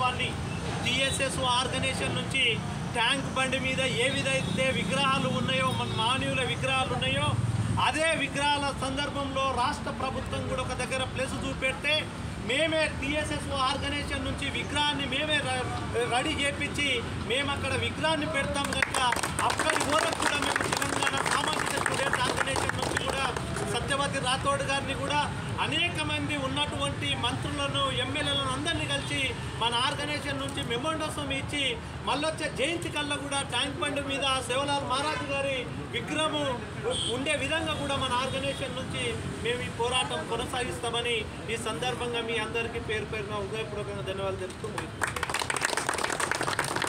వాస్తవాన్ని TSS organisation నుంచి tank బండి మీద ఏ విధైతే విగ్రహాలు ఉన్నాయో మన మానవుల విగ్రహాలు ఉన్నాయో అదే విగ్రహాల సందర్భంలో రాష్ట్ర ప్రభుత్వం కూడా ఒక దగ్గర ప్లేస్ చూపెడితే మేమే టిఎస్ఎస్ ఆర్గనైజేషన్ నుంచి విగ్రహాన్ని మేమే ర- రెడీ చేపించి మేము అక్కడ విగ్రహాన్ని పెడతాం కనుక అక్కడి వరకు కూడా మేము తెలంగాణ సామాజిక స్టూడెంట్ ఆర్గనైజేషన్ నుంచి కూడా సత్యవతి రాథోడ్ గారిని కూడా అనేక మంది ఉన్నటువంటి మంత్రులను ఎమ్మెల్యేలను అందరినీ కలిసి మన ఆర్గనైజేషన్ నుంచి మెమోండోసం ఇచ్చి మళ్ళొచ్చే జయంతి కల్లా కూడా ట్యాంక్ బండ్ మీద శివలాల్ మహారాజ్ గారి విగ్రహము ఉండే విధంగా కూడా మన ఆర్గనైజేషన్ నుంచి మేము ఈ పోరాటం కొనసాగిస్తామని ఈ సందర్భంగా మీ అందరికీ పేరు పేరున హృదయపూర్వకంగా ధన్యవాదాలు తెలుపుతూ ముగిస్తున్నాను.